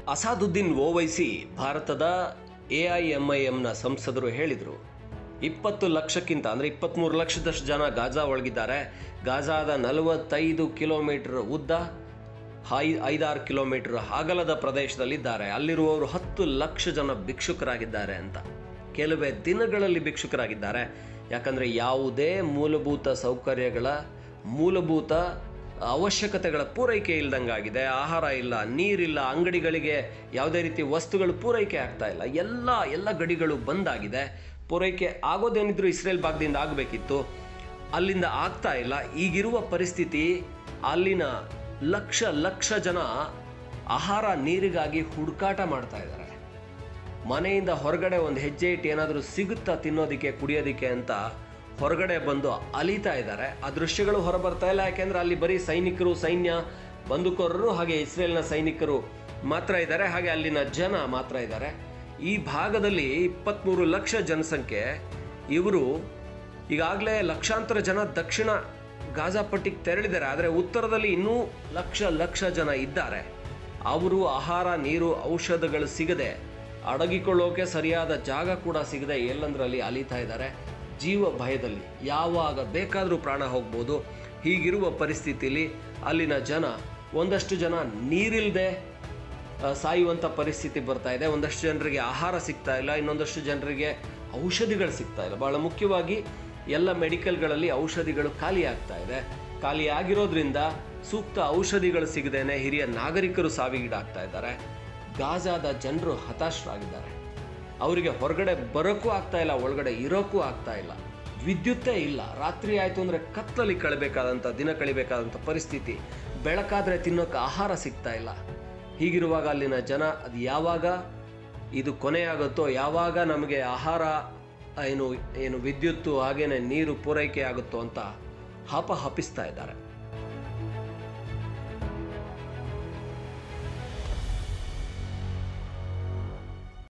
ಅಸಾದುದ್ದೀನ್ ಓವೈಸಿ ಭಾರತದ A I M I ಎಂನ ಸಂಸದರು ಹೇಳಿದರು ಇಪ್ಪತ್ತು ಲಕ್ಷಕ್ಕಿಂತ ಅಂದರೆ ಇಪ್ಪತ್ತ್ಮೂರು ಲಕ್ಷದಷ್ಟು ಜನ ಗಾಜಾ ಒಳಗಿದ್ದಾರೆ ಗಾಜಾದ ನಲವತ್ತೈದು ಕಿಲೋಮೀಟರ್ ಉದ್ದ ಐ ಐದಾರು ಕಿಲೋಮೀಟರ್ ಅಗಲದ ಪ್ರದೇಶದಲ್ಲಿದ್ದಾರೆ ಅಲ್ಲಿರುವವರು ಹತ್ತು ಲಕ್ಷ ಜನ ಭಿಕ್ಷುಕರಾಗಿದ್ದಾರೆ ಅಂತ ಕೆಲವೇ ದಿನಗಳಲ್ಲಿ ಭಿಕ್ಷುಕರಾಗಿದ್ದಾರೆ ಯಾಕಂದರೆ ಯಾವುದೇ ಮೂಲಭೂತ ಸೌಕರ್ಯಗಳ ಮೂಲಭೂತ ಅವಶ್ಯಕತೆಗಳ ಪೂರೈಕೆ ಇಲ್ದಂಗಾಗಿದೆ ಆಹಾರ ಇಲ್ಲ ನೀರಿಲ್ಲ ಅಂಗಡಿಗಳಿಗೆ ಯಾವುದೇ ರೀತಿ ವಸ್ತುಗಳು ಪೂರೈಕೆ ಆಗ್ತಾ ಇಲ್ಲ ಎಲ್ಲ ಎಲ್ಲ ಗಡಿಗಳು ಬಂದಾಗಿದೆ ಪೂರೈಕೆ ಆಗೋದೇನಿದ್ರು ಇಸ್ರೇಲ್ ಭಾಗದಿಂದ ಆಗಬೇಕಿತ್ತು ಅಲ್ಲಿಂದ ಆಗ್ತಾ ಇಲ್ಲ ಈಗಿರುವ ಪರಿಸ್ಥಿತಿ ಅಲ್ಲಿನ ಲಕ್ಷ ಲಕ್ಷ ಜನ ಆಹಾರ ನೀರಿಗಾಗಿ ಹುಡುಕಾಟ ಮಾಡ್ತಾ ಇದ್ದಾರೆ ಮನೆಯಿಂದ ಹೊರಗಡೆ ಒಂದು ಹೆಜ್ಜೆ ಇಟ್ಟು ಏನಾದರೂ ಸಿಗುತ್ತಾ ತಿನ್ನೋದಕ್ಕೆ ಕುಡಿಯೋದಕ್ಕೆ ಅಂತ ಹೊರಗಡೆ ಬಂದು ಅಲಿತಾ ಇದ್ದಾರೆ ಆ ದೃಶ್ಯಗಳು ಹೊರಬರ್ತಾ ಇಲ್ಲ ಯಾಕೆಂದ್ರೆ ಅಲ್ಲಿ ಬರೀ ಸೈನಿಕರು ಸೈನ್ಯ ಬಂದುಕೋರರು ಹಾಗೆ ಇಸ್ರೇಲ್ನ ಸೈನಿಕರು ಮಾತ್ರ ಇದ್ದಾರೆ ಹಾಗೆ ಅಲ್ಲಿನ ಜನ ಮಾತ್ರ ಇದ್ದಾರೆ ಈ ಭಾಗದಲ್ಲಿ ಇಪ್ಪತ್ತ್ಮೂರು ಲಕ್ಷ ಜನಸಂಖ್ಯೆ ಇವರು ಈಗಾಗಲೇ ಲಕ್ಷಾಂತರ ಜನ ದಕ್ಷಿಣ ಗಾಜಾ ಪಟ್ಟಿಗೆ ತೆರಳಿದ್ದಾರೆ ಆದರೆ ಉತ್ತರದಲ್ಲಿ ಇನ್ನೂ ಲಕ್ಷ ಲಕ್ಷ ಜನ ಇದ್ದಾರೆ ಅವರು ಆಹಾರ ನೀರು ಔಷಧಗಳು ಸಿಗದೆ ಅಡಗಿಕೊಳ್ಳೋಕೆ ಸರಿಯಾದ ಜಾಗ ಕೂಡ ಸಿಗದೆ ಎಲ್ಲಂದ್ರಲ್ಲಿ ಅಲಿತಾ ಇದ್ದಾರೆ ಜೀವ ಭಯದಲ್ಲಿ ಯಾವಾಗ ಬೇಕಾದರೂ ಪ್ರಾಣ ಹೋಗ್ಬೋದು ಹೀಗಿರುವ ಪರಿಸ್ಥಿತಿಯಲ್ಲಿ ಅಲ್ಲಿನ ಜನ ಒಂದಷ್ಟು ಜನ ನೀರಿಲ್ಲದೆ ಸಾಯುವಂಥ ಪರಿಸ್ಥಿತಿ ಬರ್ತಾ ಇದೆ ಒಂದಷ್ಟು ಜನರಿಗೆ ಆಹಾರ ಸಿಗ್ತಾ ಇಲ್ಲ ಇನ್ನೊಂದಷ್ಟು ಜನರಿಗೆ ಔಷಧಿಗಳು ಸಿಗ್ತಾ ಇಲ್ಲ ಭಾಳ ಮುಖ್ಯವಾಗಿ ಎಲ್ಲ ಮೆಡಿಕಲ್ಗಳಲ್ಲಿ ಔಷಧಿಗಳು ಖಾಲಿ ಆಗ್ತಾ ಇದೆ ಖಾಲಿ ಆಗಿರೋದ್ರಿಂದ ಸೂಕ್ತ ಔಷಧಿಗಳು ಸಿಗದೇನೆ ಹಿರಿಯ ನಾಗರಿಕರು ಸಾವಿಗೀಡಾಗ್ತಾ ಇದ್ದಾರೆ ಗಾಜಾದ ಜನರು ಹತಾಶರಾಗಿದ್ದಾರೆ ಅವರಿಗೆ ಹೊರಗಡೆ ಬರೋಕ್ಕೂ ಆಗ್ತಾ ಇಲ್ಲ ಒಳಗಡೆ ಇರೋಕ್ಕೂ ಆಗ್ತಾ ಇಲ್ಲ ವಿದ್ಯುತ್ತೇ ಇಲ್ಲ ರಾತ್ರಿ ಆಯಿತು ಅಂದರೆ ಕತ್ತಲಲ್ಲಿ ಕಳಬೇಕಾದಂಥ ದಿನ ಕಳಿಬೇಕಾದಂಥ ಪರಿಸ್ಥಿತಿ ಬೆಳಕಾದರೆ ತಿನ್ನೋಕೆ ಆಹಾರ ಸಿಗ್ತಾ ಇಲ್ಲ ಹೀಗಿರುವಾಗ ಅಲ್ಲಿನ ಜನ ಅದು ಯಾವಾಗ ಇದು ಕೊನೆಯಾಗುತ್ತೋ ಯಾವಾಗ ನಮಗೆ ಆಹಾರ ಏನು ಏನು ವಿದ್ಯುತ್ತು ಹಾಗೇನೆ ನೀರು ಪೂರೈಕೆ ಆಗುತ್ತೋ ಅಂತ ಹಪ ಹಪಿಸ್ತಾ ಇದ್ದಾರೆ